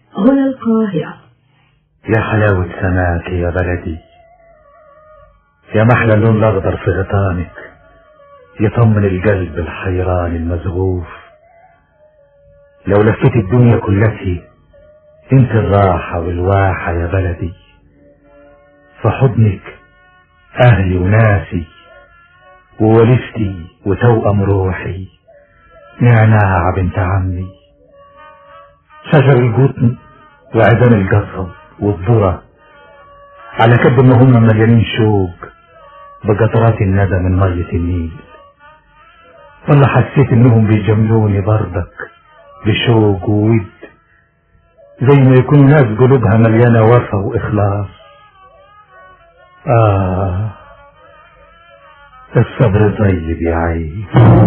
هنا القاهرة يا حلاوة سماك يا بلدي يا محلى اللون الأخضر في غطانك يطمن القلب الحيران المزغوف لو لفيت الدنيا كلتي انت الراحة والواحة يا بلدي في حضنك أهلي وناسي وولفتي وتوأم روحي نعناع بنت عمي شجر القطن وعيدان القصب والذرة على كد ما هم مليانين شوق بقطرات الندى من مية النيل والله حسيت انهم بيجملوني برضك بشوق وود زي ما يكون ناس قلوبها مليانة وفا وإخلاص آه الصبر طيب يا عين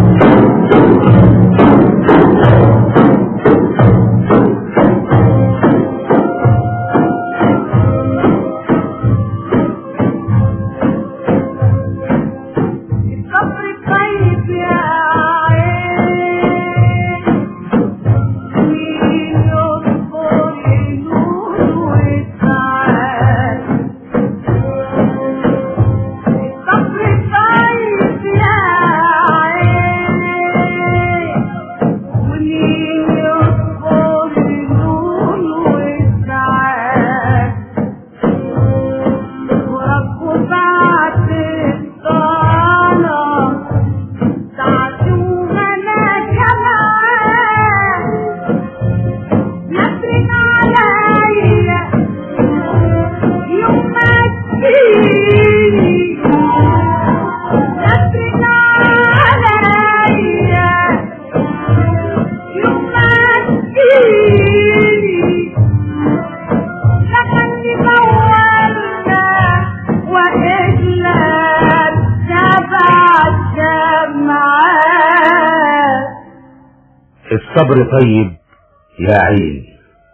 الصبر طيب يا عين مين يصبر ينور ويسعد الصبر طيب يا عين ومين يصبر ينور ويسعد وربه بعد الصلاة تعزوها أنا كمان نفرق عليا يوم ما تجيني نفرق عليا يوم ما تجيني لكني مولنا وإلا تبع الجمعات الصبر طيب يا عين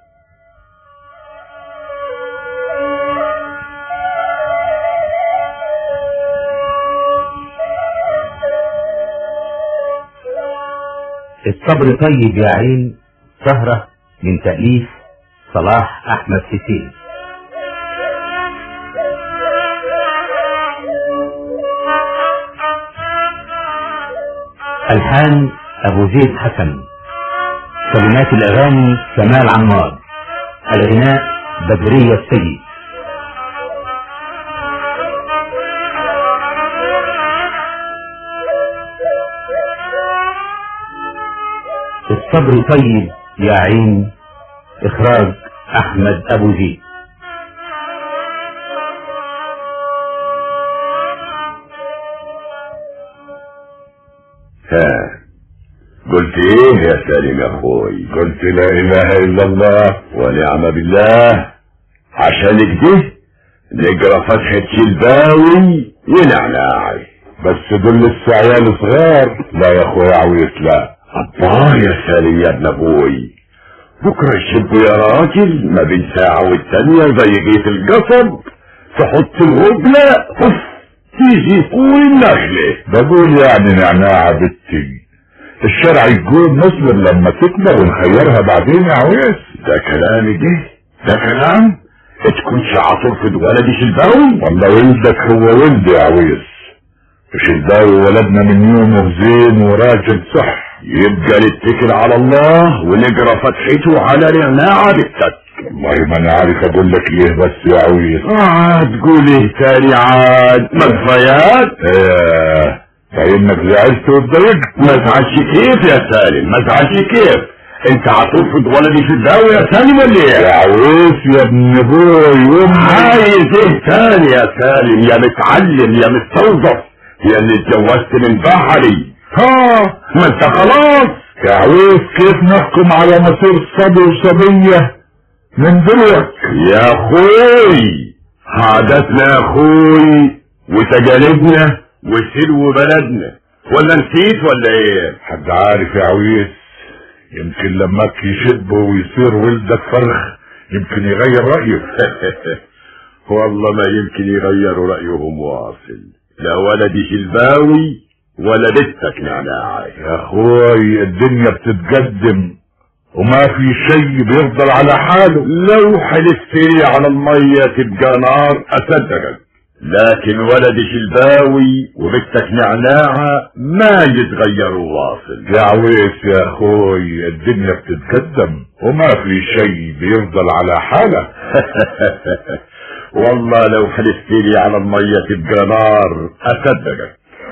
الصبر طيب يا عين سهرة من تأليف صلاح أحمد حسين ألحان أبو زيد حسن كلمات الأغاني كمال عمار الغناء بدرية السيد الصبر طيب يا عين إخراج أحمد أبو زيد ها قلت ايه يا سالم يا اخوي قلت لا اله الا الله ونعم بالله عشان كده نقرا فتحة شلباوي ونعناعي بس دول لسه عيال صغار لا يا اخويا عويس لا الله يا سالم يا ابن ابوي بكره الشب يا راجل ما بين ساعة والتانية زي جيت القصب تحط الغبلة اوف تيجي طول النخلة بقول يعني نعناع بنتي الشرع يقول نصبر لما تكبر ونخيرها بعدين يا عويس ده كلامي ده ده كلام تكونش عاطفة ولدي شلباوي والله ولدك هو ولدي يا عويس مش الباوي ولدنا من يومه زين وراجل صح يبقى نتكل على الله ونقرا فتحته على نعناع بالتك والله ما انا عارف اقول لك ايه بس يا عويس اه تقول ايه تاني عاد مكفيات ايه فانك زعلت واتضايقت ما تزعلش كيف يا سالم ما تزعلش كيف انت عاطفة ولدي في الداوي يا سالم ولا يا ايه عويس يا ابن ابوي وامي عايز ايه تاني يا سالم يا متعلم يا مستوظف يا اللي اتجوزت من بحري ها ما انت خلاص يا عويس كيف نحكم على مصير صبي وصبية من دلوقتي يا اخوي عاداتنا يا اخوي وتجاربنا وسلو بلدنا ولا نسيت ولا ايه حد عارف يا عويس يمكن لما يشب ويصير ولدك فرخ يمكن يغير رأيه والله ما يمكن يغيروا رأيهم واصل لا ولدي شلباوي ولا بنتك نعناعي يا اخوي الدنيا بتتقدم وما في شيء بيفضل على حاله لو حلفت لي على المية تبقى نار اصدقك لكن ولدي شلباوي وبنتك نعناعة ما يتغيروا واصل يا عويس يا اخوي الدنيا بتتقدم وما في شيء بيفضل على حاله والله لو حلفت لي على المية تبقى نار اصدقك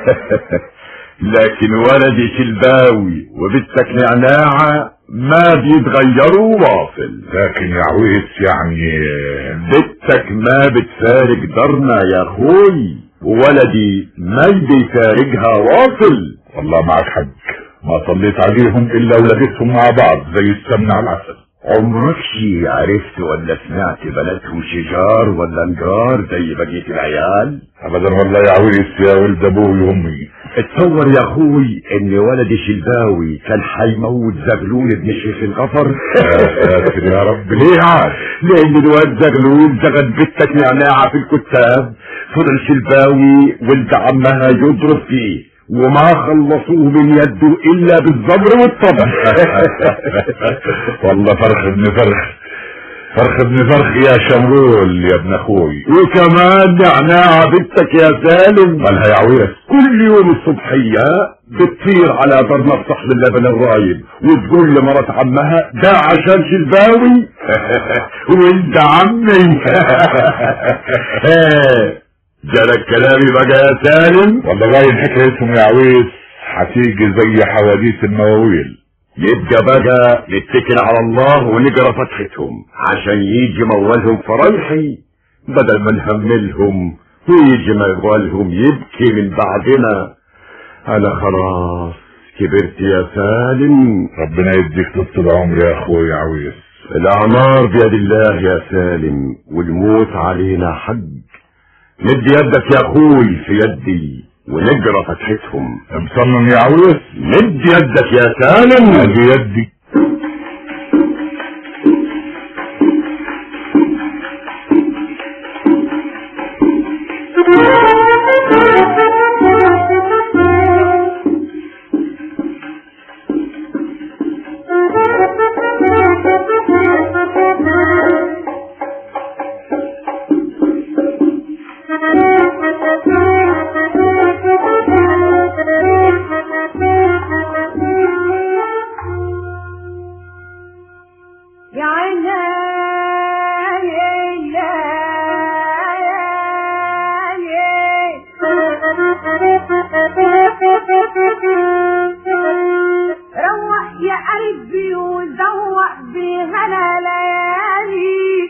لكن ولدي شلباوي وبنتك نعناعة ما بيتغيروا واصل لكن يا عويس يعني بنتك ما بتفارق دارنا يا اخوي وولدي ما بيفارقها واصل والله معك حق ما صليت عليهم الا ولقيتهم مع بعض زي السمنة على العسل عمرك شي عرفت ولا سمعت بلدهم شجار ولا نجار زي بقية العيال ابدا والله يا عويس يا ولد ابوي وامي اتصور يا اخوي ان ولدي شلباوي كان حيموت زغلول ابن شيخ الغفر يا ساتر يا رب ليه عاد لان الواد زغلول زغل بنتك نعناعة في الكتاب فضل شلباوي ولد عمها يضرب فيه وما خلصوه من يده الا بالزبر والطبع والله فرخ ابن فرخ فرخ ابن فرخ يا شمرول يا ابن اخوي وكمان نعناعة بنتك يا سالم مالها يا عويس كل يوم الصبحية بتطير على دار مفتح للبن الرايب وتقول لمرات عمها ده عشان شلباوي وانت عمي جالك كلامي بقى يا سالم والله باين حكايتهم يا عويس هتيجي زي حواديت المواويل يبقى بقى نتكل على الله ونقرا فتحتهم عشان يجي موالهم فريحي بدل ما نهملهم ويجي موالهم يبكي من بعدنا انا خلاص كبرت يا سالم ربنا يديك طول العمر يا اخوي يا عويس الاعمار بيد الله يا سالم والموت علينا حق مد يدك يا اخوي في يدي ونقرا فتحتهم مصمم يا عويس مد يدك يا سالم ادي يدي يا عيني روح يا قلبي وزوق بهنا ليالي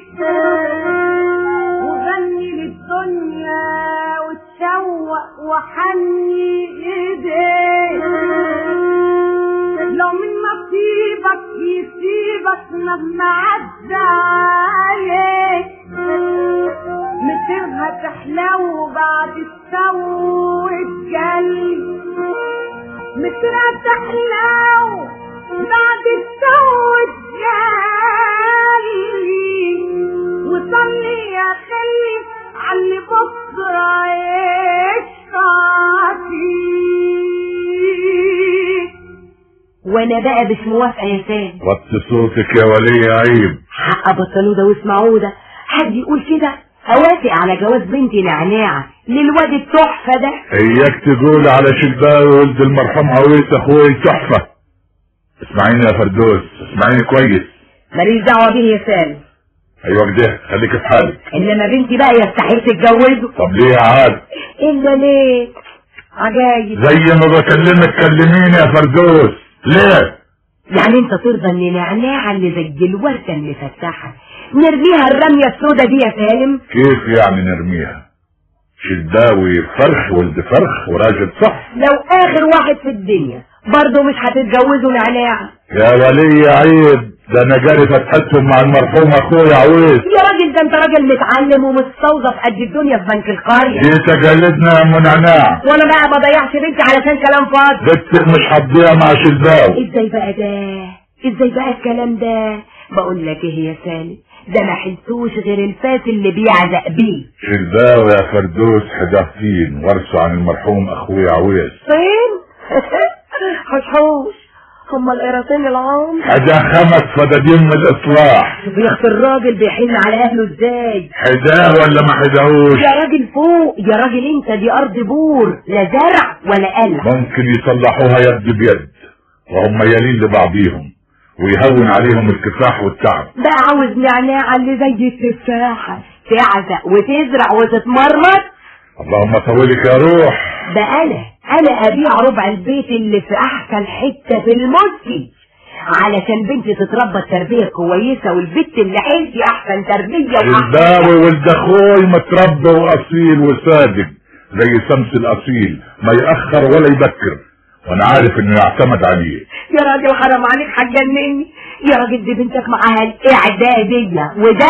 وغني للدنيا وتشوق وحني ايديك لو من نصيبك يسيبك مهما عدى عليك مصيرها تحلو بعد السو الجلي مصيرها تحلو بعد السو الجلي وصلي يا خلي علي بكره يشفع فيك وانا بقى مش موافقه يا سام وطي صوتك يا ولي عيب حق بطلوا ده واسمعوا ده حد يقول كده اوافق على جواز بنتي نعناعه للواد التحفه ده اياك تقول على شلباوي ولد المرحوم عويس اخوي تحفه اسمعيني يا فردوس اسمعيني كويس ماليش دعوه بيه يا سام ايوه كده خليك في حالك انما بنتي بقى يستحيل تتجوزه طب ليه يا عاد الا ليه عجايب زي ما بكلمك كلميني يا فردوس ليه يعني انت ترضى ان نعناعه اللي زي الورده المفتحه نرميها الرميه السوداء دي يا سالم كيف يعني نرميها شلباوي فرخ ولد فرخ وراجل صح لو اخر واحد في الدنيا برضه مش هتتجوزوا نعناع يا ولي عيب ده انا جاري فتحتهم مع المرحوم اخويا عويس يا راجل ده انت راجل متعلم ومستوظف قد الدنيا في بنك القريه دي تجلدنا يا ام نعناع وانا بقى ما ضيعش بنتي علشان كلام فاضي بنتك مش هتضيع مع شلباوي ازاي بقى ده ازاي بقى الكلام ده بقول لك ايه يا سالم ده ما حلتوش غير الفاس اللي بيعزق بيه شلباوي يا فردوس حدافتين ورثوا عن المرحوم اخويا عويس فين حشحوش هما القراصين العام حدا خمس فدادين من الاصلاح شوف يا اختي الراجل بيحن على اهله ازاي حداه ولا ما حداهوش يا راجل فوق يا راجل انت دي ارض بور لا زرع ولا قلع ممكن يصلحوها يد بيد وهم يلين لبعضيهم ويهون عليهم الكفاح والتعب بقى عاوز نعناع اللي زي التفاحة تعزق وتزرع وتتمرمط اللهم طولك يا روح ده انا انا ابيع ربع البيت اللي في احسن حتة في المسجد علشان بنتي تتربى التربية كويسة والبت اللي حيلتي احسن تربية واحسن الباوي ولد اخوي متربى واصيل وصادق زي شمس الاصيل ما ياخر ولا يبكر وانا عارف انه يعتمد عليه يا راجل حرام عليك هتجنني يا راجل دي بنتك معاها الاعدادية وده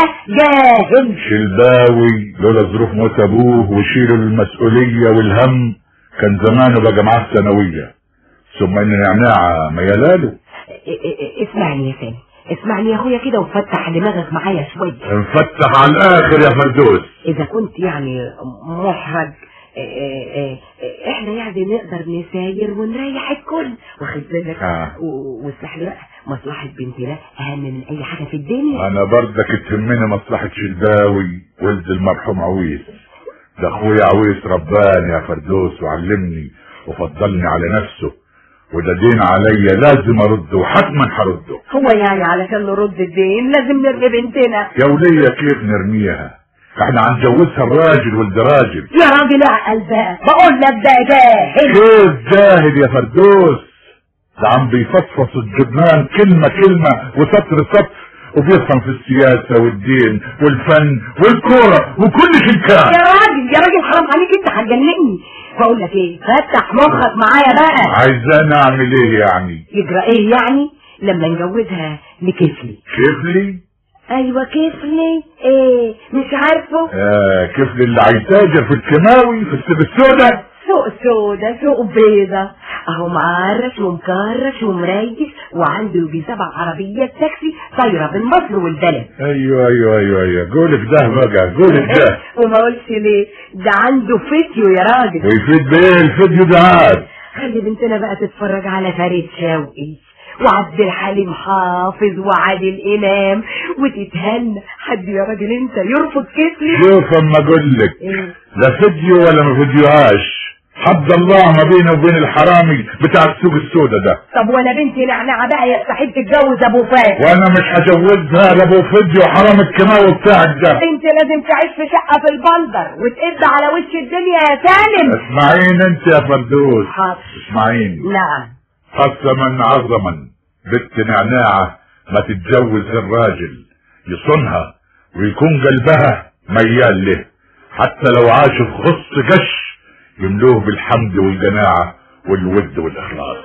جاهل شلباوي لولا ظروف موت ابوه وشيله المسؤولية والهم كان زمانه بقى معاه ثانوية ثم ان نعناع ميلاله ا- ا- ا- اسمعني يا سامي اسمعني يا اخويا كده وفتح دماغك معايا شوية انفتح على الاخر يا فردوس اذا كنت يعني محرج اه، اه، اه، احنا يعني نقدر نساير ونريح الكل واخد بالك آه. و- واسمح لي بقى مصلحة بنتنا اهم من اي حاجة في الدنيا انا برضك تهمني مصلحة شلباوي ولد المرحوم عويس ده اخويا عويس رباني يا فردوس وعلمني وفضلني على نفسه وده دين عليا لازم ارده وحتما هرده هو يعني علشان نرد الدين لازم نرمي بنتنا يا ولية كيف نرميها احنا هنجوزها الراجل ولد راجل يا راجل اعقل بقى بقول لك ده جاهل كيف جاهد يا فردوس ده عم بيفصفص الجبنان كلمة كلمة وسطر سطر وبيفهم في السياسة والدين والفن والكورة وكل شيء كان يا راجل يا راجل حرام عليك انت هتجنني بقول لك ايه فتح مخك معايا بقى عايزاني اعمل ايه يعني يجرى ايه يعني لما نجوزها لكفلي كيف لي ايوه كفلي ايه مش عارفه آه كيف لي اللي هيتاجر في الكيماوي في السوق السوداء سوق سودا سوق بيضة اهو معرش ومكرش ومريش وعنده يجي سبع عربيات تاكسي طايرة بين مصر والبلد ايوه ايوه ايوه ايوه قولك ده بقى قولك ده وما قلتش ليه ده عنده فيديو يا راجل ويفيد بايه الفيديو ده عاد خلي بنتنا بقى تتفرج على فريد شوقي وعبد الحليم حافظ وعادل امام وتتهنى حد يا راجل انت يرفض كتلي شوف اما اقولك ايه لا فيديو ولا ما فيديوهاش حد الله ما بينه وبين الحرامي بتاع السوق السوداء ده طب وانا بنتي نعناع بقى يستحيل تتجوز ابو فهد وانا مش هجوزها لابو فيديو حرام الكيماوي بتاعك ده انت لازم تعيش في شقة في البندر وتقد على وش الدنيا يا سالم اسمعين انت يا فردوس حاضر اسمعين نعم قسما عظما بنت نعناعة ما تتجوز الراجل يصونها ويكون قلبها ميال له حتى لو عاش في خص قش يملوه بالحمد والجناعة والود والإخلاص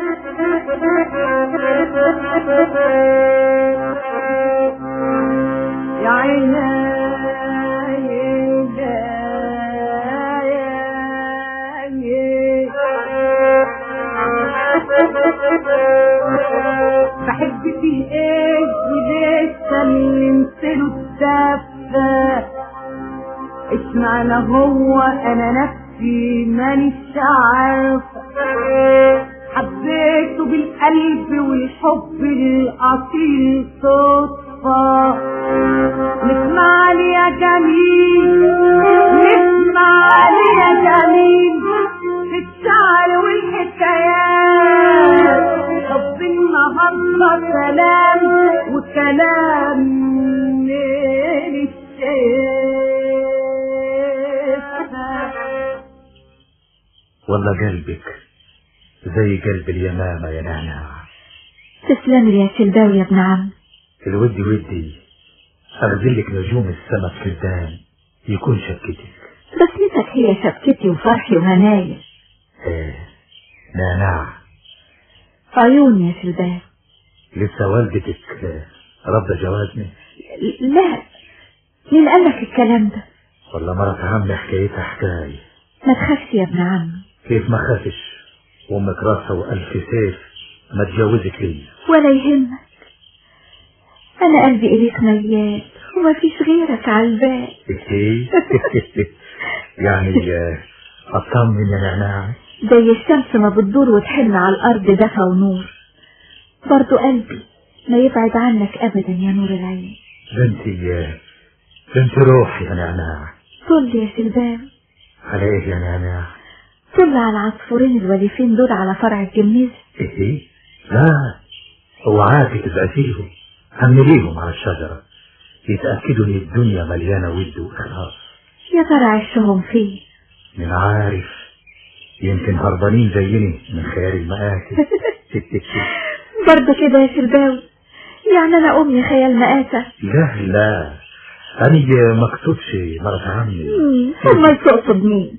يا عيني بحب في ايه وليه سلمت له الدفة اشمعنى هو انا نفسي مانيش عارفة حبيته بالقلب والحب الاصيل صدفة نسمع لي يا جميل نسمع لي يا جميل في الشعر والحكايات حب النهارده سلام وكلام من الشيخ والله قلبك زي قلب اليمامة يا نعناع تسلم لي يا شلباوي يا ابن عم الودي ودي أغزل لك نجوم السما في كردان يكون شبكتك بسمتك هي شبكتي وفرحي وهنايا ايه نعناع عيوني يا شلباوي لسه والدتك آه، رافضة جوازني لا مين قال لك الكلام ده ولا مرات عمي حكايتها حكاية ما تخافش يا ابن عمي كيف ما خافش وامك راسها والف سيف ما تجوزك لي ولا يهمك انا قلبي اليك مليان وما فيش غيرك على البال ايه يعني آه، اطمن يا نعناع زي الشمس ما بتدور وتحن على الارض دفى ونور برضو قلبي ما يبعد عنك ابدا يا نور العين ده انت ده انت روحي يا نعناع طل يا سلباوي على ايه يا نعناع طل على العصفورين الوليفين دول على فرع الجميز ايه لا اوعاكي تبقى فيهم حمليهم على الشجرة يتأكدوا ان الدنيا مليانة ود وإخلاص يا ترى عشهم فين من عارف يمكن هربانين زيني من خيال المآسي برضو كده يا سلباوي يعني انا امي خيال مآسة لا لا أنا ما اقصدش مرات عمي ثم تقصد مين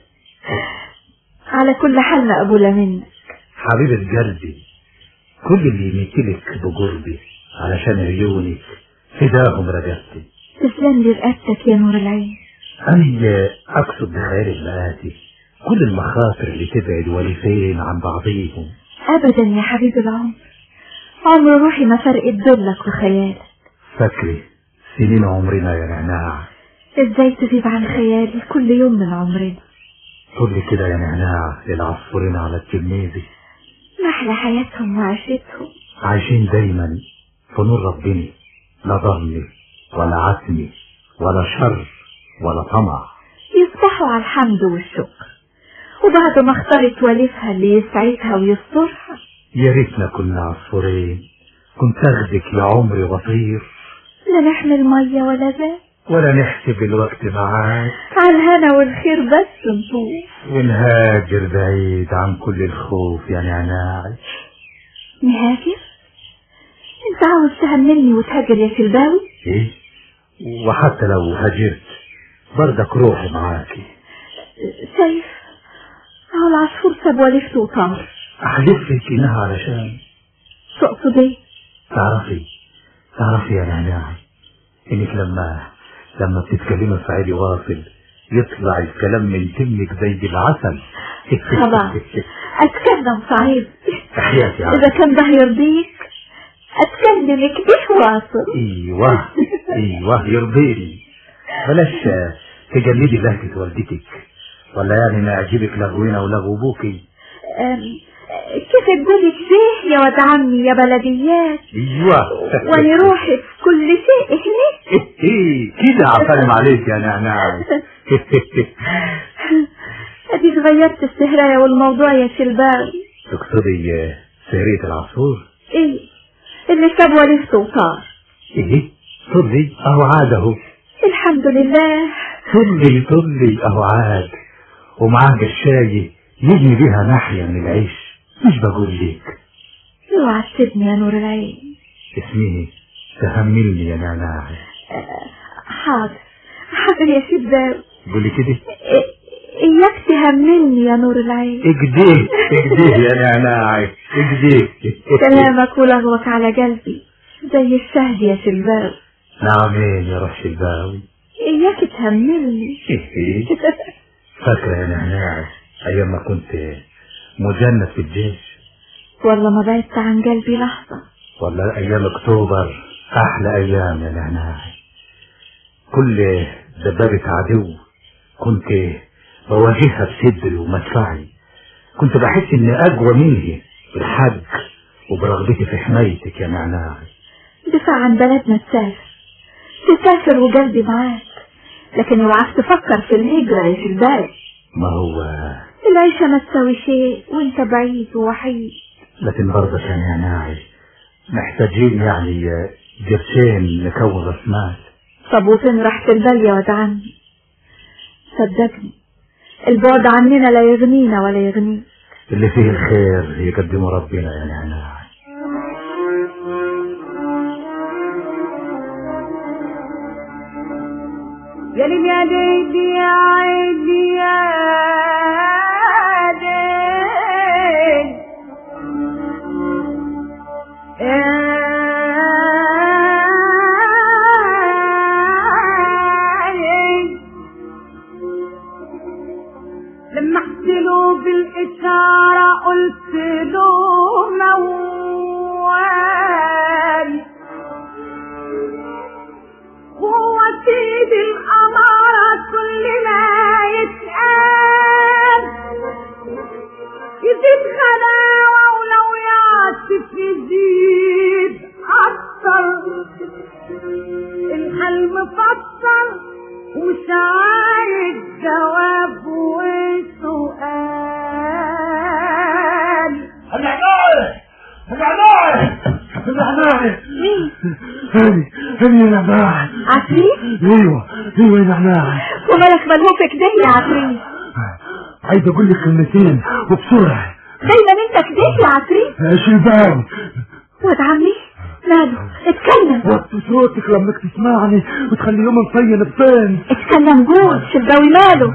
على كل حال مقبولة منك حبيبة قلبي كل اللي يميتلك بقربي علشان عيونك فداهم رجبتي تسلم لي رقبتك يا نور العين أنا أقصد بخيال المآتي كل المخاطر اللي تبعد وليفين عن بعضيهم ابدا يا حبيب العمر عمر روحي ما فرقت دلك وخيالك فاكري سنين عمرنا يا نعناع ازاي تغيب عن خيالي كل يوم من عمرنا كل كده يا نعناع للعصفورين على التلميذي محلى حياتهم وعيشتهم عايشين دايما في نور ربنا لا ظلم ولا عتم ولا شر ولا طمع يصبحوا على الحمد والشكر وبعد ما اختارت والفها اللي يسعدها ويسترها يا ريتنا كنا عصفورين كنت اخدك يا عمري وطير لا نحمل مية ولا ذات ولا نحسب الوقت معاك على الهنا والخير بس نطوف ونهاجر بعيد عن كل الخوف يا نعناع نهاجر انت عاوز تهملني وتهاجر يا سلباوي ايه وحتى لو هاجرت برضك روحي معاكي سيف اهو العصفور ساب ولفته وطار احلف لك انها علشان تقصد ايه تعرفي تعرفي يا نعناع انك لما لما بتتكلمي في عالي واصل يطلع الكلام من تمك زي العسل خلاص اتكلم صعيب تحياتي يا عم. اذا كان ده يرضيك اتكلم كده واصل ايوه ايوه يرضيني بلاش آه، تجلدي لهجة والدتك ولا يعني ما يعجبك لغونا ولغو ابوكي أم، كيف تقولي كده يا ولد عمي يا بلديات ايوه وانا روحي في كل شيء هنا ايه كده عفلم عليك يا نعناع اديك غيرت السهراية والموضوع يا شلباوي تقصدي آه، سهرية العصفور ايه اللي ساب ولفته وطار ايه طلي اهو عاد اهو الحمد لله طلي طلي اهو عاد ومعاه الشاي يجني بيها ناحية من العيش مش بقول ليك اوعى تسيبني يا نور العين اسمه تهملني يا نعناع حاضر حاضر يا شلباوي قولي كده إيه- اياك تهملني يا نور العين اجديه اجديه يا نعناع اجديه كلامك ولغوك على قلبي زي الشهد يا شلباوي نعمين يا روح الباوي اياك تهملني إيه. فاكرة يا نعناع ايام ما كنت مجند في الجيش والله ما بعدت عن قلبي لحظة ولا ايام اكتوبر احلى ايام يا نعناع كل دبابة عدو كنت بواجهها بصدري ومدفعي كنت بحس اني اقوى منه بالحج وبرغبتي في حمايتك يا نعناع دفع عن بلدنا تسافر تسافر وقلبي معاك لكن اوعاك تفكر في الهجرة يا شلباوي ما هو العيشة ما تساوي شيء وانت بعيد ووحيد لكن برضه كان يا ناعي محتاجين يعني قرشين نكون راس مال طب وفين راحة البال يا واد عمي صدقني البعد عننا لا يغنينا ولا يغنيك اللي فيه الخير يقدمه ربنا يا نعناع يا ليل يا ليل يا عيني يا ليل يا ليل لمحت له بالإشارة قلت له موال هو سيد الأمارة كل ما يتقال يزيد غلاوة ولو يعطف يزيد الحل مفسر ومش عارف جواب وسؤال العناية العناية العناية هاني هاني يا نعناع عفريت ايوه ايوه يا نعناع ومالك ملهوف كده يا عفريت عايز اقول لك كلمتين وبسرعة دايما انت كده يا عفريت شلبان واد عمي ماله اتكلم وطي صوتك لما تسمعني وتخلي يوم مصين بفين اتكلم جود شباوي ماله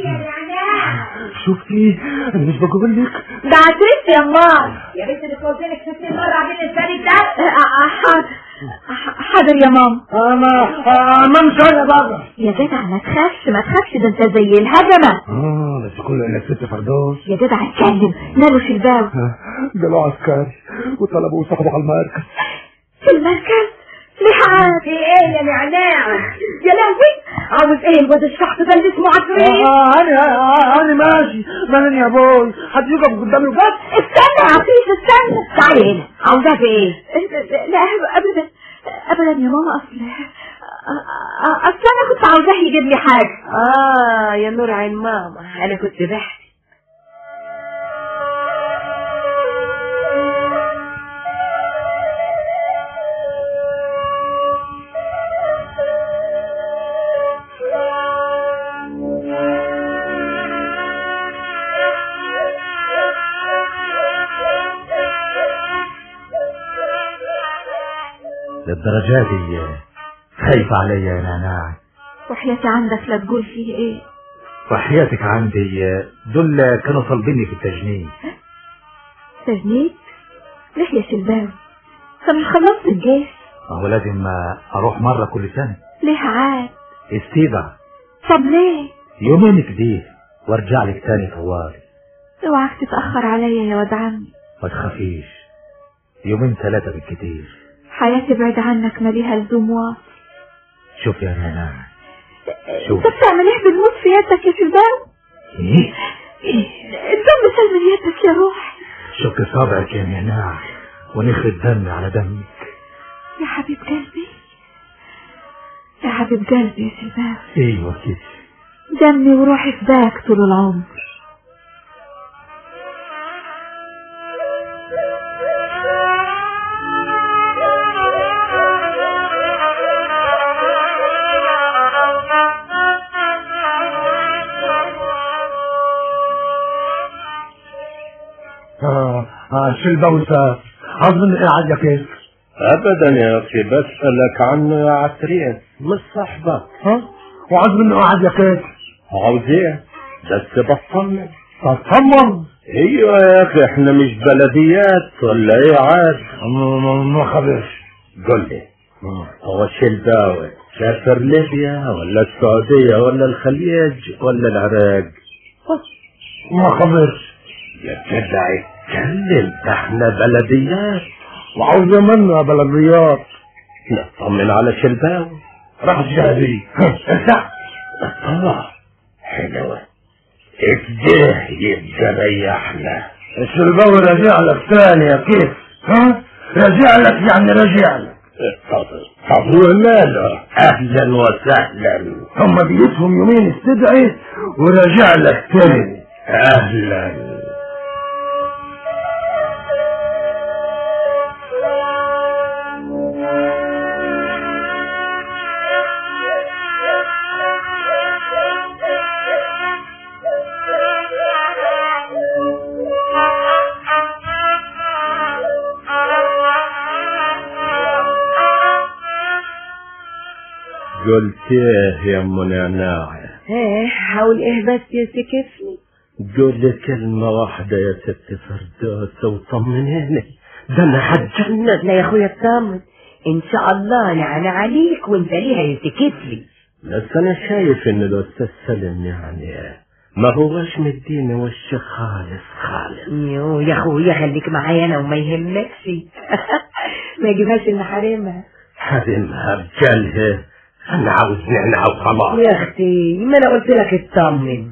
شفتي انا مش بقول لك ده عفريت يا مار يا بنت اللي قلت لك 60 مرة عشان الثاني ده حاضر ح- حاضر يا ماما انا انا مش انا بقى يا جدع ما تخافش ما تخافش ده انت زي الهجمة اه بس كل انك ست فردوس يا جدع اتكلم ماله شباوي قالوا عسكري وطلبوا صاحبه على المركز في المركز ليه عاد في ايه يا نعناع يا لهوي عاوز ايه الواد الشحط ده اللي اسمه عفريت اه انا انا ماشي مالين يا بوي حد يقف قدامي وقف استنى يا عفريت استنى تعالي هنا عاوزاه في ايه لا ابدا ابدا يا ماما اصل اصل انا كنت عاوزاه يجيب لي حاجه اه يا نور عين ماما انا كنت بحث للدرجة دي خايفة عليا يا نعناع وحياتي عندك لا تقول فيه ايه وحياتك عندي دول كانوا طالبيني في التجنيد تجنيد ليه يا شلباوي طب مش خلصت الجيش ما هو لازم اروح مرة كل سنة ليه عاد استيبع طب ليه يومين كده وارجع لك تاني طوالي اوعك تتاخر عليا يا واد عمي ما تخافيش يومين ثلاثة بالكتير حياتي بعد عنك ماليها لزوم واصل شوف يا نعناع شوف انت بتعمل ايه بالموت في يدك يا شلباوي ايه الدم سال من يدك يا روح شوف صابعك يا نعناع ونخرج دمي على دمك يا حبيب قلبي يا حبيب قلبي يا شلباوي ايوه كده دمي وروحي فداك طول العمر اه اه شلباوي سافر اظن قاعد يا كيف ابدا يا اخي بسألك عنه يا عفريت مش صاحبك ها وعايز منه قاعد يا كيف عاوز ايه بس بطمن تطمن ايوه يا اخي احنا مش بلديات ولا ايه عاد ما خبرش قل لي هو الشلباوي سافر ليبيا ولا السعودية ولا الخليج ولا العراق ما خبرش يا جدع اتكلم ده احنا بلديات وعاوز منه يا بلديات نطمن على شلباوي راح الشهري ارتاح اه حلوة اكده يبقى ريحنا الشلباوي راجع لك ثاني يا كيف ها راجع لك يعني راجع لك طب طب وماله اهلا وسهلا هم بيتهم يومين استدعي وراجع لك تاني اهلا قلت ايه يا ام نعناع ايه حاول ايه بس يسكفني قول لي كلمة واحدة يا ست فردوس وطمنيني ده انا هتجنن لا يا اخويا اطمن ان شاء الله انا عليك وانت ليها يسكفلي بس انا شايف ان الاستاذ سلم يعني ما هوش مديني وش خالص خالص يو يا اخويا خليك معايا انا وما يهمكش ما يجيبهاش ان حريمها حرمها بجلها انا عاوز نعنع وخلاص يا اختي ما انا قلت لك اطمن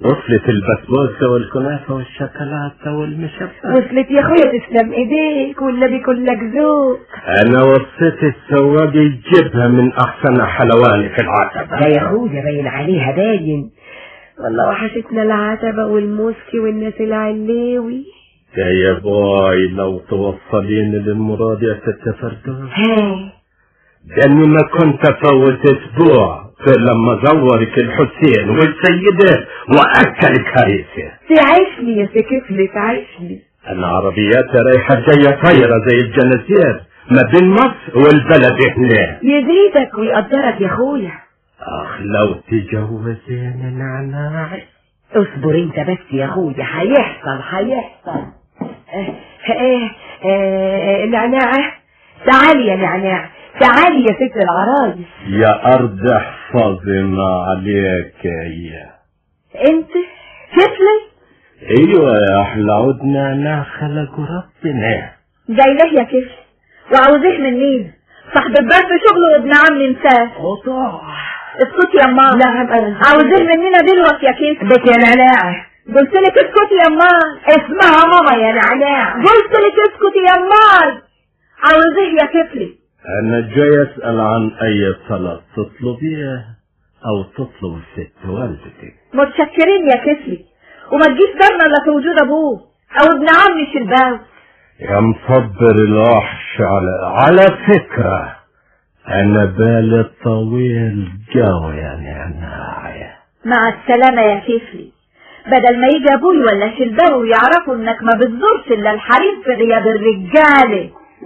وصلت البسبوسة والكنافة والشوكولاتة والمشبك وصلت يا اخويا تسلم ايديك والنبي كلك ذوق انا وصيت السواق يجيبها من احسن حلواني في العتبة ده يا اخويا باين عليها باين والله وحشتنا العتبة والموسكي والناس العليوي يا يا باي لو توصلين للمراد يا ست فردوس ها لاني ما كنت افوت اسبوع غير لما زورك الحسين والسيدة واكلك هريسة تعيش لي يا سكفلي تعيش لي انا عربياتي رايحة جاية طايرة زي الجنازير ما بين مصر والبلد هنا يزيدك ويقدرك يا اخويا اخ لو تجوزيني نعناعي اصبر انت بس يا اخويا هيحصل هيحصل اه اه اه نعناعة تعالي يا نعناع تعالي يا ست العرايس يا ارض احفظنا عليك يا انت كفلي ايوه يا احلى عود نعناع خلق ربنا جاي له يا كيف وعاوزيه من مين صاحب الباب في شغله وابن عمي مسافر قطع اسكتي يا ماما نعم انا عاوزين مننا دلوقتي يا كيف بك يا نعناع قلت لك اسكتي يا ماما اسمها ماما يا نعناع قلت لك اسكتي يا ماما عاوزيه يا كفلي انا جاي اسال عن اي صلاه تطلبيها او تطلب الست والدتك متشكرين يا كفلي وما تجيش دارنا الا في وجود ابوه او ابن عمي شلباوي يا مصبر الوحش على على فكره انا بالي طويل جو يا نعناع مع السلامة يا كفلي بدل ما يجي ابوي ولا شلباوي ويعرفوا انك ما بتزورش الا الحريم في غياب الرجاله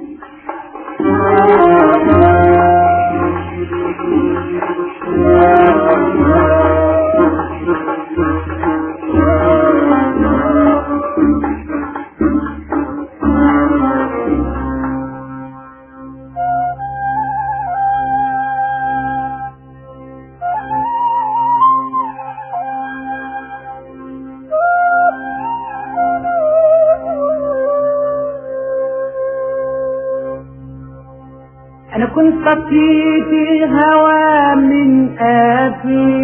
انا كنت طفيت الهوى من قافي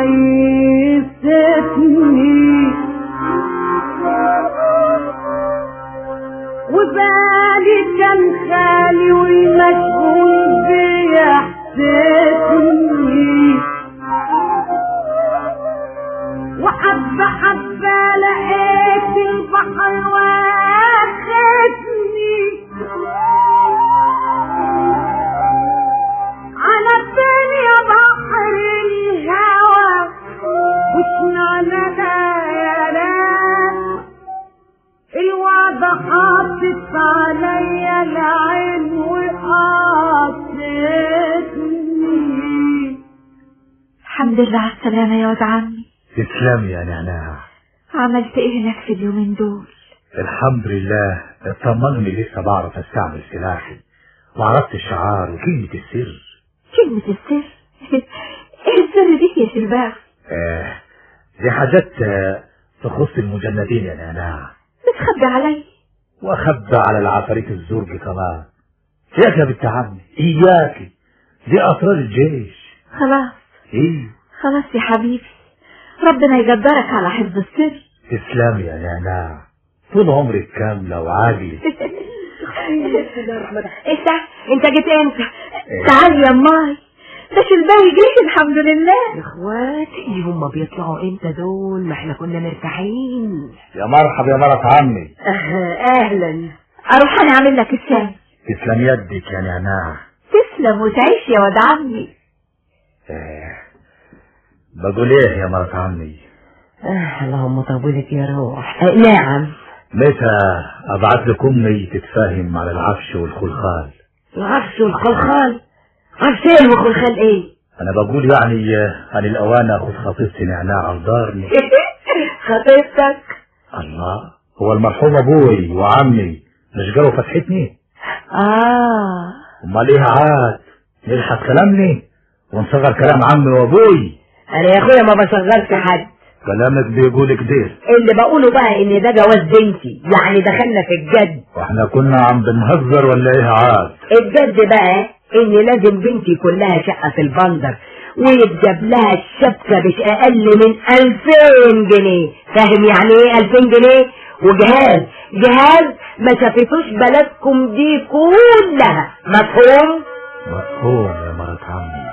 معيشتني وبالي كان خالي والمشغول بيحسسني وحبة حبة لقيت البحر واخدني على فين يا بحر الهوى وشمعنا يا ناس الوعد حاطط عليا العين وقاطتني الحمد لله على السلامة يا واد عمي تسلمي يا نعناع عملت ايه هناك في اليومين دول الحمد لله اطمني لسه بعرف استعمل سلاحي وعرفت الشعار وكلمة السر كلمة السر ايه السر دي يا شلباوي آه دي حاجات آه، تخص المجندين يا نعناع بتخبي علي واخبى على العفاريت الزرق كمان اياك يا بنت عمي اياكي دي اسرار الجيش خلاص ايه خلاص يا حبيبي ربنا يقدرك على حفظ السر تسلمي يا نعناع طول عمرك كاملة وعاجلة انت انت جيت امتى تعالي يا ماي ده شلباوي جه الحمد لله يا اخواتي هم بيطلعوا امتى دول ما احنا كنا مرتاحين يا مرحب يا مرة عمي اه، اهلا اروح انا اعمل لك الشاي تسلم يدك يا نعناع تسلم وتعيش يا واد عمي آه. بقول ايه يا مرة عمي آه اللهم طولك يا روح آه نعم متى ابعت لك امي تتفاهم على العفش والخلخال العفش والخلخال عفشين وخلخال ايه انا بقول يعني آه، عن الاوان اخد خطيبتي نعناع على دارني خطيبتك الله هو المرحوم ابوي وعمي مش جروا فتحتني اه امال ايه عاد نلحق كلامني ونصغر كلام عمي وابوي انا يا اخويا ما بصغرش حد كلامك بيقول كده اللي بقوله بقى ان ده جواز بنتي يعني دخلنا في الجد واحنا كنا عم بنهزر ولا ايه عاد الجد بقى ان لازم بنتي يكون لها شقه في البندر ويتجاب لها الشبكة مش أقل من ألفين جنيه فاهم يعني إيه ألفين جنيه وجهاز جهاز ما شافتوش بلدكم دي كلها مفهوم؟ مفهوم يا مرات عمي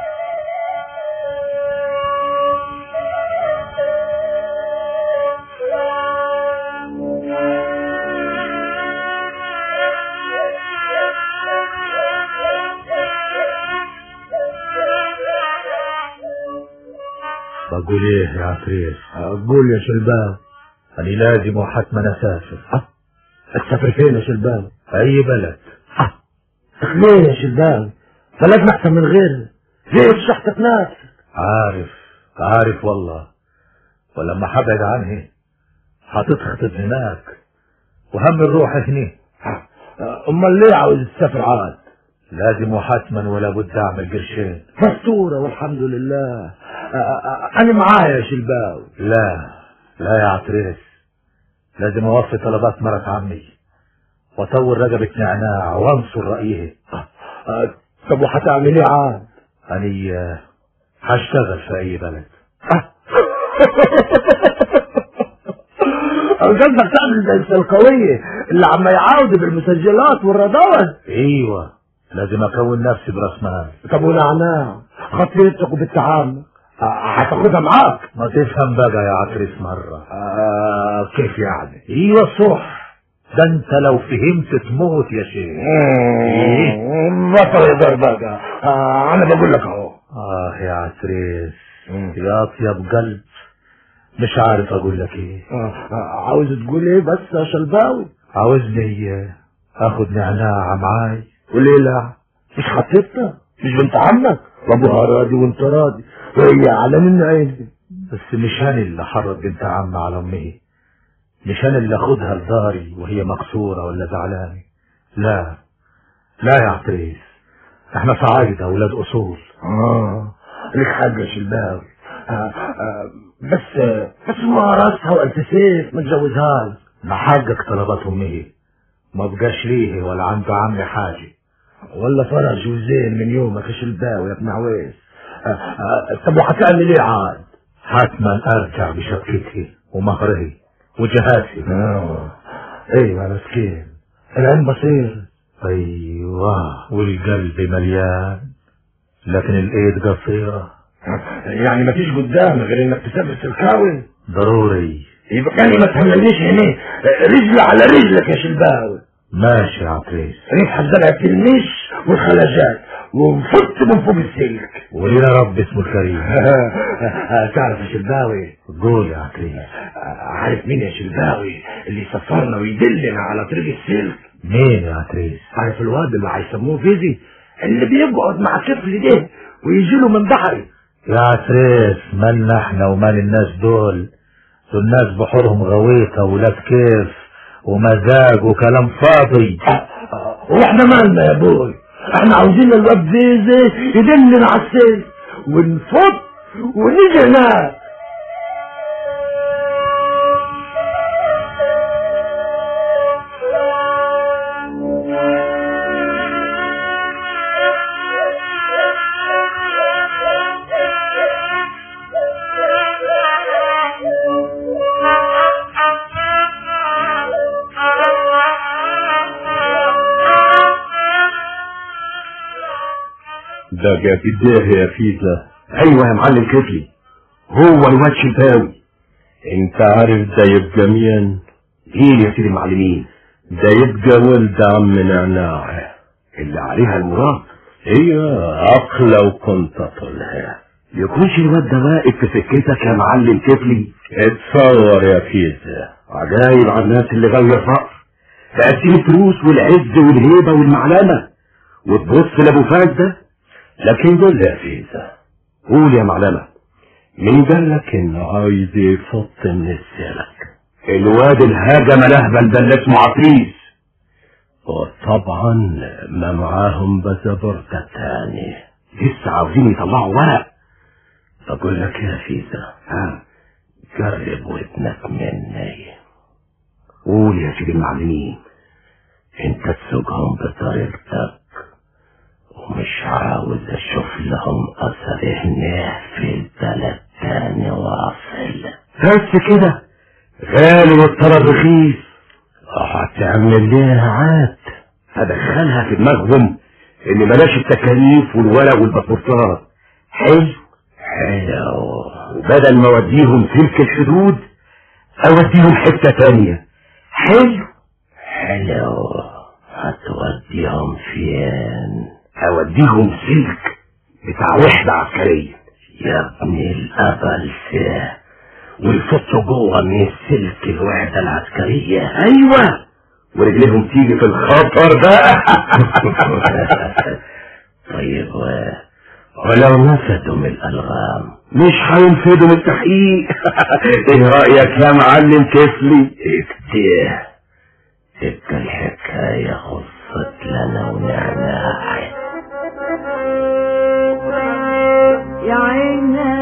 بقول ايه يا عفريت قول يا شلبان انا لازم وحتما اسافر ها؟ تسافر فين يا شلبان اي بلد ها؟ ليه يا شلبان بلدنا احسن من غيرنا ليه شحتك ناس عارف عارف والله ولما حبعد عنه هتتخطب هناك وهم الروح هنا امال ليه عاوز تسافر عاد لازم وحتما ولا بد اعمل قرشين مستورة والحمد لله آه، آه، انا معايا يا شلباوي لا لا يا عتريس لازم اوفي طلبات مرت عمي واطور رقبة نعناع وانصر رأيه آه، طب وهتعمل ايه عاد اني آه، هشتغل في اي بلد قصدك تعمل زي السلقوية اللي عم يعاودوا بالمسجلات والرضاوة ايوه لازم اكون نفسي براس مال طب ونعناع خطيتك وبالتعامل آه، هتاخدها معاك ما تفهم بقى يا عتريس مرة آه كيف يعني ايوه صح ده انت لو فهمت تموت يا شيخ بطل يقدر بقى آه انا بقول لك اهو اه يا عتريس يا اطيب قلب مش عارف اقول لك ايه آه، آه، عاوز تقول ايه بس يا شلباوي عاوزني اخد نعناع معاي وليه لا مش خطيبتك مش بنت عمك وابوها راضي وانت راضي وهي على من عيني بس مش انا اللي حرض بنت عم على امه مش انا اللي اخدها لداري وهي مكسورة ولا زعلانة لا لا يا عتريس احنا صعايدة اولاد اصول اه لك حاجة يا شلباوي آه آه بس بس ما راسها وانت سيف ما تجوزهاش محقق طلبات امه ما بقاش ليه ولا عنده عمي حاجة ولا فرج وزين من يومك يا شلباوي يا ابن عويس آه آه طب وهتعمل ايه عاد؟ حتما ارجع بشبكتي ومهره وجهازي اه ايوه مسكين العين بصير ايوه والقلب مليان لكن الايد قصيرة يعني مفيش قدام غير انك تسافر سلكاوي ضروري يبقى يعني ما تحملنيش هنا رجل على رجلك يا شلباوي ماشي يا عتريس ريح الزرع في النش والخلاجات وفت من فوق السلك ولينا رب اسمه الكريم تعرف يا شلباوي قول يا عتريس عارف مين يا شلباوي اللي يسفرنا ويدلنا على طريق السلك مين يا عتريس عارف الواد اللي هيسموه فيزي اللي بيقعد مع الطفل ده ويجي له من بحري يا عتريس مالنا احنا ومال الناس دول دول ناس بحورهم غويطة ولاد كيف ومزاج وكلام فاضي واحنا مالنا يا بوي احنا عاوزين الواد فيزي يدلنا على السلك ونفط ونيجي هناك ده جاب الداه يا فيزا ايوه يا معلم كفلي هو الواد شلباوي انت عارف ده يبقى مين مين يا سيدي المعلمين ده يبقى ولد عم نعناع اللي عليها المراد ايوه عقلة وكنت اطلها يكونش الواد ده واقف في سكتك يا معلم كفلي اتصور يا فيزا عجايب على الناس اللي غاوية الفقر تقسيم الفلوس والعز والهيبة والمعلمة وتبص لابو فاز ده لكن قول لي يا فيزا قول يا معلمة مين قال لك انه عايز يفط من السلك الواد الهجم لهبل ده اللي اسمه عفريس وطبعا ما معاهم بزبرتة تاني لسه عاوزين يطلعوا ورق اقول لك يا فيزا ها جرب ودنك مني قول يا سيدي المعلمين انت تسوقهم بطريقتك ومش عاوز اشوف لهم اثر هنا في البلد تاني واصل بس كده غالي والطلب رخيص هتعمل ليها عاد هدخلها في دماغهم ان بلاش التكاليف والورق والباسبورتات حلو حلو وبدل ما اوديهم تلك الحدود اوديهم حتة تانية حلو حلو هتوديهم فين اوديهم سلك بتاع وحدة عسكرية يا ابني الأبل فيه ويفطوا جوه من السلك الوحدة العسكرية ايوه ورجليهم تيجي في الخطر بقى طيب و- ولو نفدوا من الألغام مش هينفذوا من التحقيق ايه رأيك يا معلم كفلي اكتيه تبقى الحكاية خصت لنا ونعناع يا عينا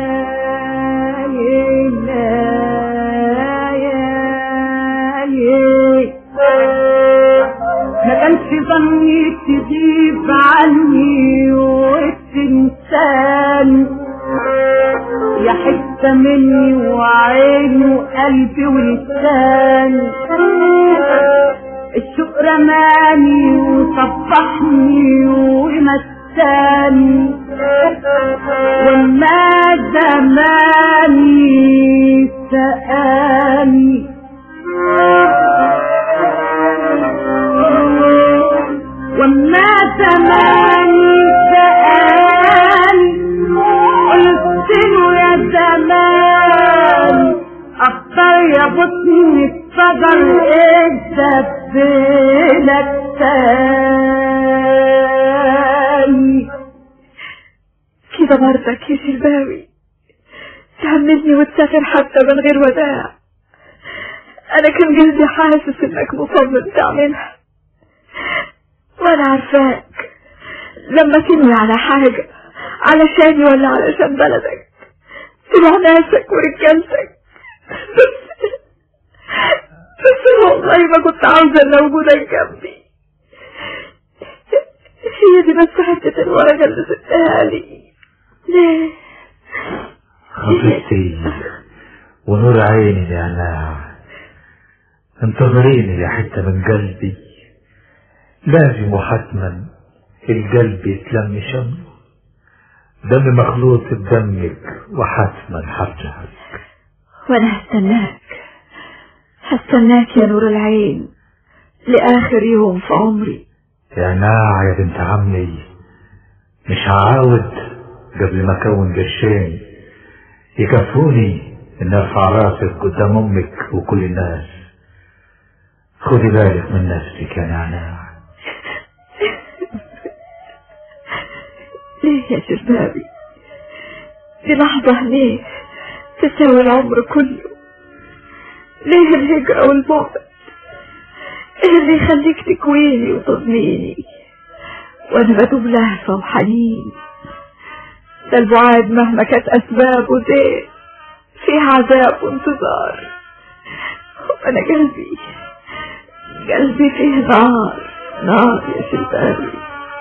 عينا يا عيني ما كانش ظني تغيب عني وتنساني يا حتة مني وعيني وقلبي ولساني الشوق رماني وصبحني ومساني وما زماني سقاني وما زماني سقاني قلت له يا زمان أفضل يا بطني الصدر إذا بينك تاني كده برضك يا شلباوي تهملني وتسافر حتى من غير وداع انا كان جلدي حاسس انك مصمم تعملها وانا عارفاك لما تنوي على حاجة علشاني ولا علشان بلدك تبع ناسك ورجالتك بس بس والله ما كنت عاوزة ان وجودك جنبي هي دي بس حتة الورقة اللي سبتها لي ليه خطيبتي ونور عيني يا ناع انتظريني يا حتة من قلبي لازم وحتما القلب يتلم شمله دم مخلوط بدمك وحتما حرجعك وانا هستناك هستناك يا نور العين لآخر يوم في عمري يا ناع يا بنت عمي مش هعاود قبل ما اكون قرشين يكفوني ان ارفع راسك قدام امك وكل الناس خدي بالك من نفسك يا نعناع ليه يا شبابي دي لحظة ليه تساوي العمر كله ليه الهجرة والبعد ايه اللي يخليك تكويني وتضنيني وانا بدوب لهفة وحنين ده البعاد مهما كانت اسبابه زين فيه عذاب وانتظار وانا قلبي قلبي فيه نار نار يا شبابي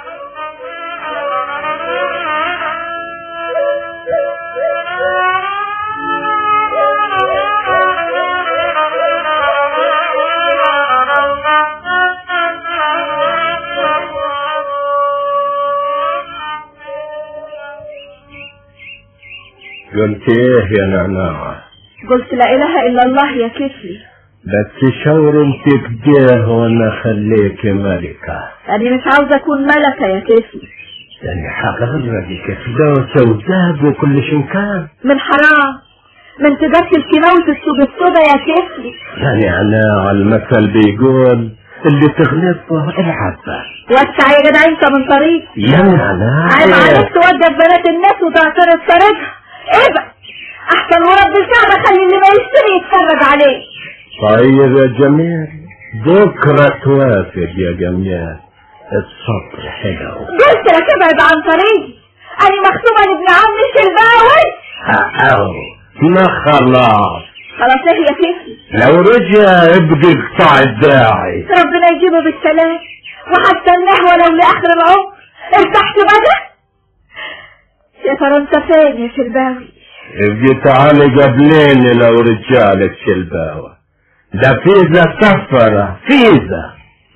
قلت ايه يا نعناع قلت لا اله الا الله يا كفلي بس شورمتك جاه وانا خليك ملكة انا مش عاوزه اكون ملكه يا كفلي يعني حغرقك فلوس وذهب وكل شنكان من حرام من تدخل في موت السوق السودا يا كفلي يا نعناع المثل بيقول اللي تغلبه العبه وسع يا جدع انت من طريق يا نعناع عيب عليك توقف بنات الناس وتعترض طريقها ابعد احسن ورب الكعبه خلي اللي ما يشتري يتفرج عليه طيب يا جميل بكرة توافق يا جميل الصبر حلو قلت لك ابعد عن طريقي انا مختومه لابن عمي الشرباوي أو ما خلاص خلاص ايه يا كفلي لو رجع ابقي قطع الداعي ربنا يجيبه بالسلام وهستناه ولو لاخر العمر ارتحت بقى يا ترى انت فين يا شلباوي ابقي تعالي قبليني لو رجالك شلباوة ده فيزا سفرة فيزا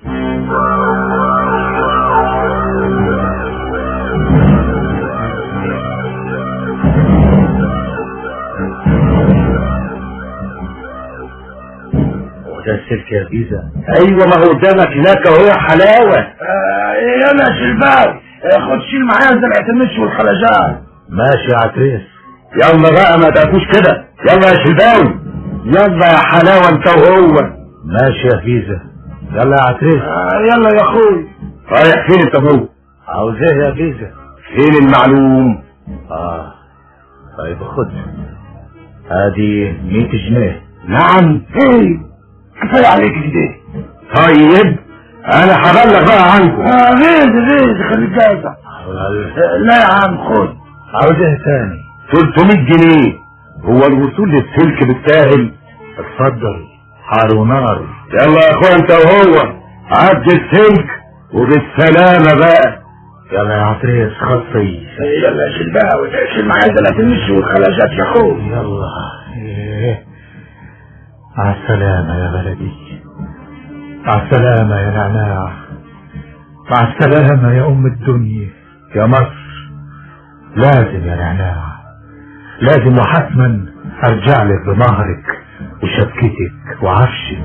وده السلك يا فيزا ايوه ما هو قدامك هناك اهو حلاوة يلا شلباوي خد شيل معايا زرعة المش والخلجات ماشي يا عتريس يلا بقى ما تقفوش كده يلا يا شلباوي يلا يا حلاوة انت وهو ماشي يا فيزا يلا يا عتريس يلا يا اخوي رايح فين انت وهو عاوز ايه يا فيزا فين المعلوم اه طيب خد ادي 100 جنيه نعم ايه كفايه عليك كده طيب انا هبلغ بقى عنكم اه غيظ غيظ خليك جاهزة لا يا عم خد عاوز ايه تاني 300 جنيه هو الوصول للسلك بالساهل اتفضل حار ونار يلا يا اخويا انت وهو عد السلك وبالسلامة بقى يلا يا عتريس خطي يلا شيل بقى وشيل معايا زلات المشي والخلاجات يا اخوي يلا إيه. مع السلامة يا بلدي مع السلامة يا نعناع مع السلامة يا أم الدنيا يا مصر لازم يا نعناع لازم وحتما أرجع لك بمهرك وشبكتك وعفشك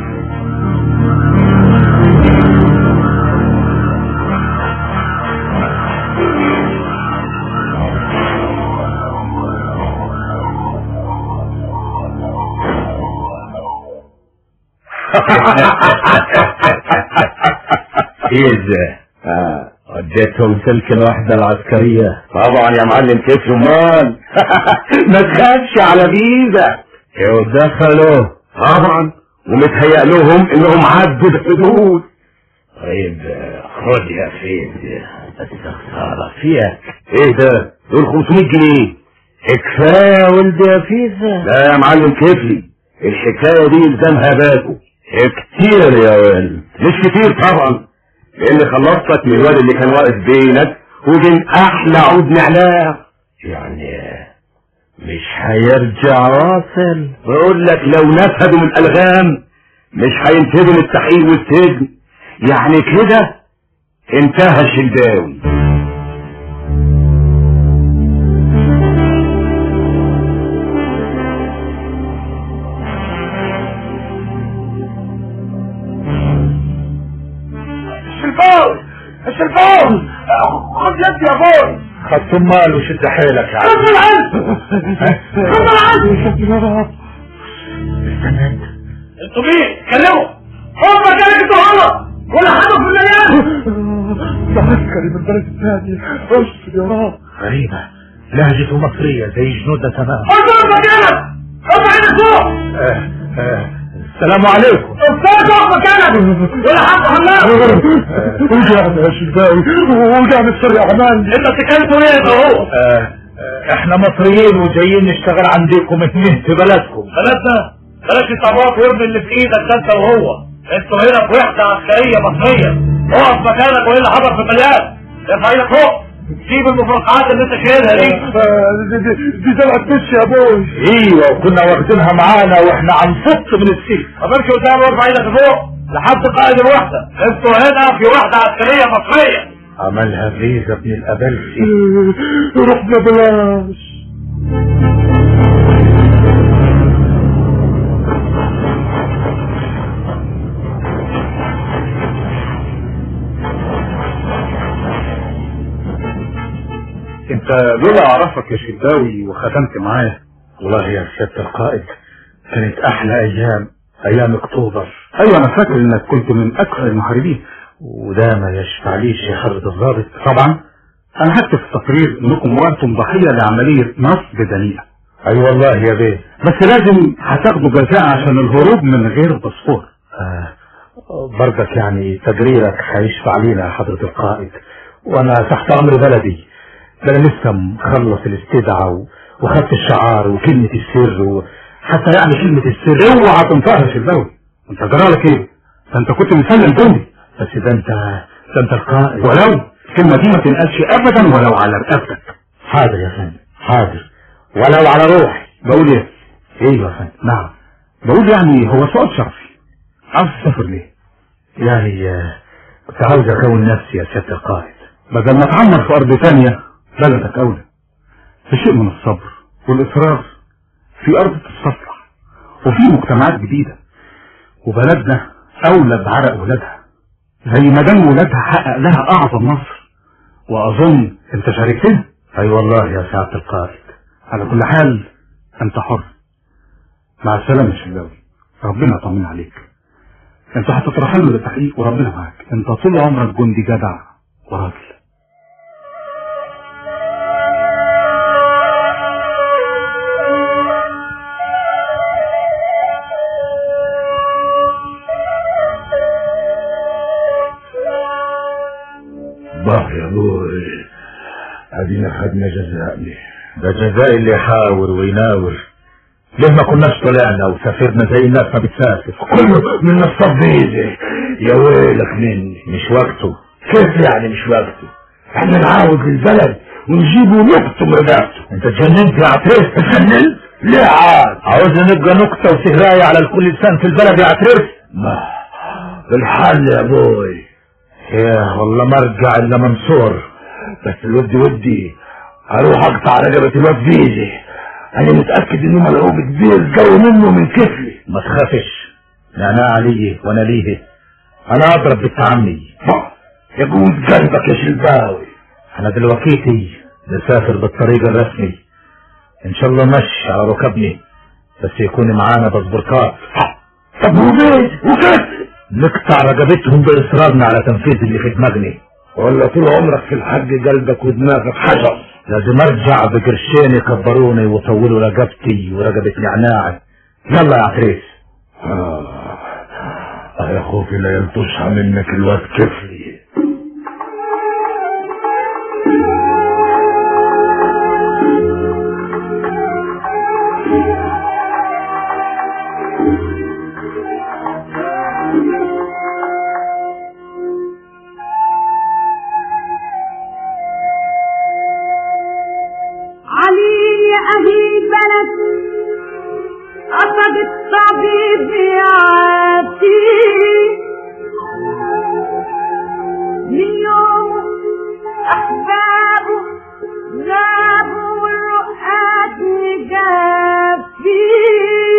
إذا آه. وديتهم سلك الوحدة العسكرية طبعا يا معلم كيف امال ما تخافش على فيزا ودخلوا طبعا ومتهيأ لهم انهم عدوا الحدود طيب خد يا فيز بس خسارة فيك ايه ده دول 500 جنيه كفاية يا ولد يا فيزا لا يا معلم كيفلي الحكاية دي الزامها باكو كتير يا ولد مش كتير طبعا لان خلصتك من الواد اللي كان واقف بينك وبين احلى عود نعناع يعني مش هيرجع واصل بقول لك لو نفذوا من الالغام مش هينتهوا من التحقيق والسجن يعني كده انتهى الشلباوي الشلباوي الشلباوي خد يدي يا بوي خدت مال وشد حيلك يا خد عم العلم خد العلم استنى انت انتوا مين؟ كلموا هم مكانك انتوا غلط ولا حاجه في المليان ده عسكري من البلد الثاني اشفر يا رب غريبة لهجته مصرية زي جنودنا تمام انتوا مكانك هم عينك فوق آه آه السلام عليكم استاذ اقف مكانك ولا حاجه حمام وجعنا يا شلباوي وجعنا السر يا عمان انت بتتكلموا ايه ده هو آه آه احنا مصريين وجايين نشتغل عندكم هنا في بلدكم بلدنا بلاش الطباط وابن اللي في ايدك ده انت وهو انتوا هنا في وحده عسكريه مصريه اقف مكانك وايه اللي حصل في المليان ارفع ايدك فوق سيب المفرقعات اللي انت شايلها دي دي زرعة مش يا ابوي ايوه وكنا واخدينها معانا واحنا عم فط من السيف ما امشي قدام وارفع ايدك لفوق لحد قائد الوحده انتوا هنا في وحده عسكريه مصريه عملها فيزا ابن الابلسي رحنا بلاش انت لولا اعرفك يا شداوي وختمت معاه والله يا سيادة القائد كانت احلى ايام ايام اكتوبر ايوه انا فاكر انك كنت من اكثر المحاربين وده ما يشفعليش يا حضرة الضابط طبعا انا هكتب في التقرير انكم وقعتم ضحية لعملية نصب دنيئة اي أيوة والله يا بيه بس لازم هتاخدوا جزاء عشان الهروب من غير باسبور آه برضك يعني تقريرك هيشفع لينا يا حضرة القائد وانا تحت امر بلدي ده انا لسه مخلص الاستدعاء و- وخدت الشعار وكلمة السر وحتى يعني كلمة السر اوعى تنطقها في البول انت جرالك ايه؟ ده انت كنت مسلم جندي بس ده انت ده انت القائد ولو الكلمة دي ما تنقلش ابدا ولو على رقبتك حاضر يا فندم حاضر ولو على روحي بقول ايه ايوه يا فندم نعم بقول يعني هو سؤال شخصي عاوز تسافر ليه يعني آه، كنت عاوز اكون نفسي يا سيادة القائد بدل ما تعمر في ارض تانية بلدك اولى في شيء من الصبر والاصرار في ارض تستصلح وفي مجتمعات جديدة وبلدنا اولى بعرق ولادها زي ما دام ولادها حقق لها اعظم نصر واظن انت شاركتنا اي والله يا سعادة القائد على كل حال انت حر مع السلامة يا شلاوي ربنا يطمن عليك انت هتترحل له للتحقيق وربنا معاك انت طول عمرك جندي جدع وراجل باه يا ابوي ادينا خدنا جزائنا ده جزاء اللي يحاور ويناور ليه ما كناش طلعنا وسافرنا زي الناس ما بتسافر كله من الصبيزة يا ويلك مني مش وقته كيف يعني مش وقته احنا نعاود البلد ونجيبه نقطم رقبته انت اتجننت يا عتريس اتجننت ليه عاد عاوزنا نبقى نكتة وسهراية على الكل لسان في البلد يا عتريس ما الحل يا ابوي يا والله ما ارجع الا منصور بس الودي ودي هروح اقطع رقبة الواد فيزي انا متأكد انه ملعوب كبير جو منه من كفلي ما تخافش انا عليه وانا ليه انا اضرب بنت عمي يقوم قلبك يا شلباوي انا دلوقتي نسافر بالطريق الرسمي ان شاء الله مشي على ركبني بس يكون معانا باسبوركات طب وبيت وكيف نقطع رقبتهم باصرارنا على تنفيذ اللي في دماغنا ولا طول عمرك في الحق قلبك ودماغك حجر لازم ارجع بقرشين يكبروني ويطولوا رقبتي ورقبة نعناع يلا يا عتريس آه. آه يا خوفي لا يلطشها منك الواد كفلي علي يا أهل البلد أخذ الطبيب يعاتي من يوم أحبابه جابوا الرؤات نجافي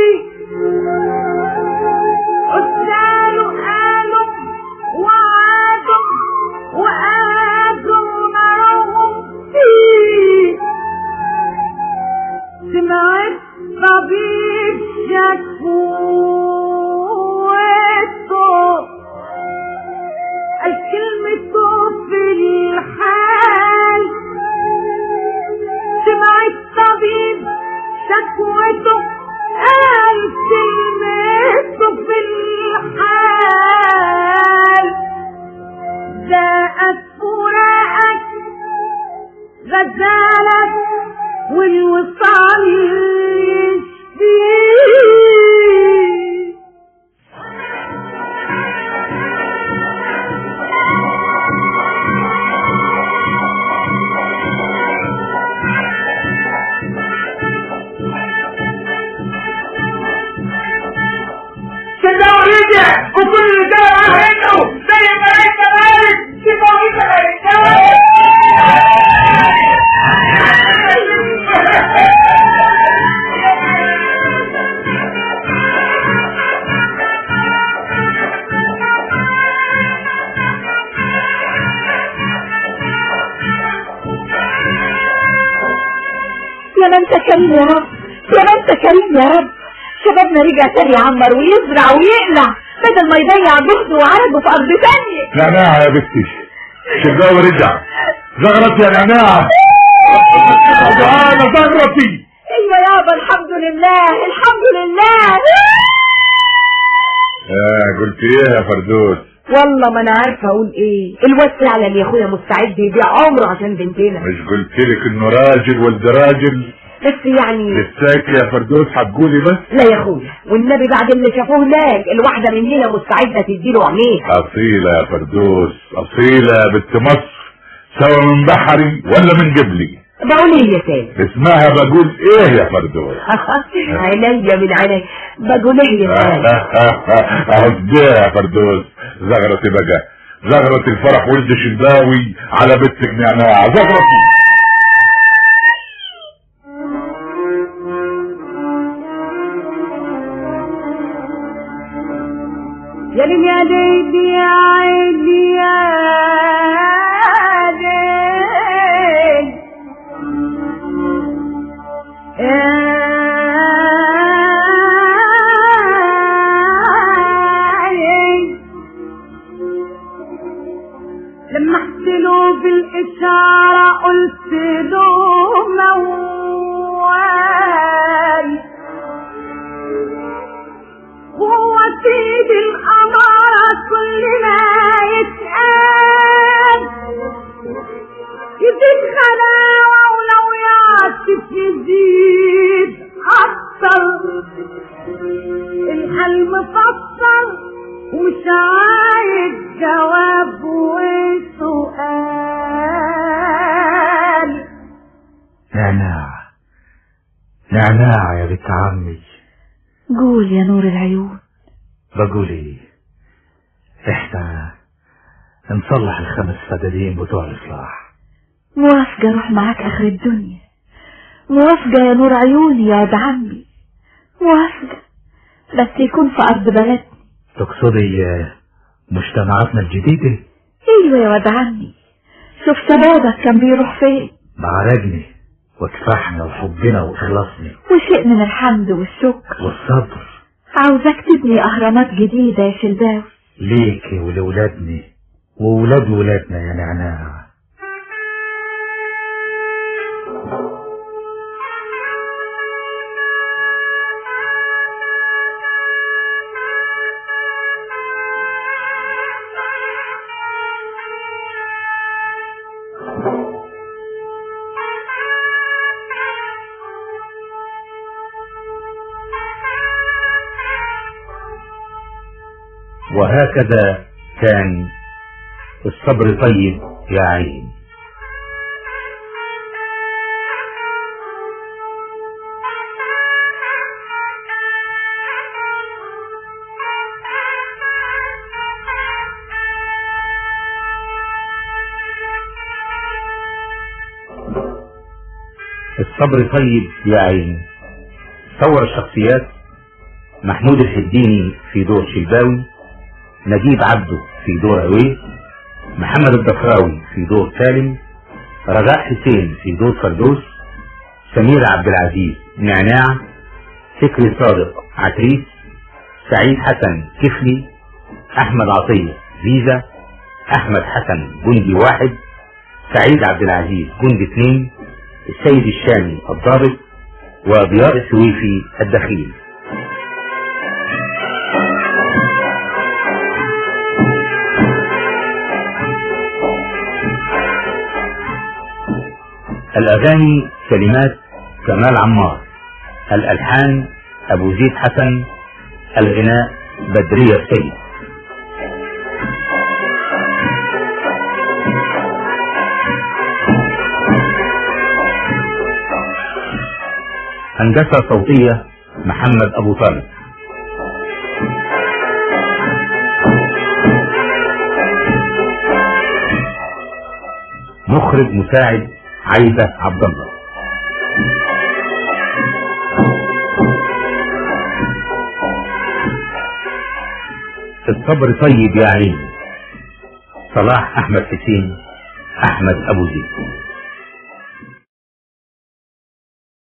قتالوا قالوا وعادوا وقادوا نارهم فيه سمعت طبيب شكوته الكلمته في الحال سمعت طبيب شكوته قال كلمته في الحال جاءت فراقك غزالك والوصال يشفيه شجاع رجع وكل ده عنه زي ما انت مالك شفاء يا ما انت كريم يا رب يا ما انت كريم يا رب شبابنا رجع تاني يعمر ويزرع ويقلع بدل ما يضيع جهده وعرضه في ارض تانية نعناع يا بنتي شجاوي رجع زغرت يا نعناع تعالى زغرتي ايوه يابا الحمد لله الحمد لله آه قلت ايه يا فردوس والله ما انا عارفه اقول ايه الواد فعلا يا اخويا مستعد يبيع عمره عشان بنتنا مش قلت لك انه راجل ولد راجل بس يعني لساك يا فردوس هتقولي بس لا يا اخويا والنبي بعد اللي شافوه هناك الواحده مننا مستعده تديله عينيها اصيلة يا فردوس اصيلة يا بنت مصر سوا من بحري ولا من جبلي بقول ايه يا سامي اسمها بقول ايه يا فردوس عينيا من عيني بقول ايه يا سامي اهو كده يا فردوس زغرتي بقى زغرة الفرح ولد شلباوي على بنت نعناع زغرتي يا ليل يا ليل يا عيني يا ليل يا ليل لمحت له بالإشارة قلت له موال هو سيد الأمارة كل ما يتقال يزيد خلاوة ولو يعطف يزيد أكتر القلب فكر ومش عايز جواب وسؤال نعناع نعناع يا بنت عمي قول يا نور العيون بقول ايه احنا نصلح الخمس فدادين بتوع الاصلاح موافقة اروح معاك اخر الدنيا موافقة يا نور عيوني يا واد عمي موافقة بس يكون في ارض بلدنا تقصدي آه، مجتمعاتنا الجديدة ايوه يا واد عمي شوف شبابك كان بيروح فين مع رجلي وكفاحنا وحبنا واخلاصنا وشيء من الحمد والشكر والصبر عاوزك تبني اهرامات جديدة يا شلباوي ليكي ولولادني وولاد ولادنا يا نعناع وهكذا كان الصبر طيب يا عين الصبر طيب يا عين صور الشخصيات محمود الحديني في دور شلباوي نجيب عبده في دور عويس محمد الضفراوي في دور سالم رجاء حسين في دور فردوس سمير عبد العزيز نعناع فكري صادق عتريس سعيد حسن كفلي احمد عطية فيزا احمد حسن جندي واحد سعيد عبد العزيز جندي اثنين السيد الشامي الضابط وضياء السويفي الدخيل الأغاني كلمات كمال عمار الألحان أبو زيد حسن الغناء بدرية السيد هندسة صوتية محمد أبو طالب مخرج مساعد عايدة عبد الله الصبر طيب يا عين صلاح احمد حسين احمد ابو زيد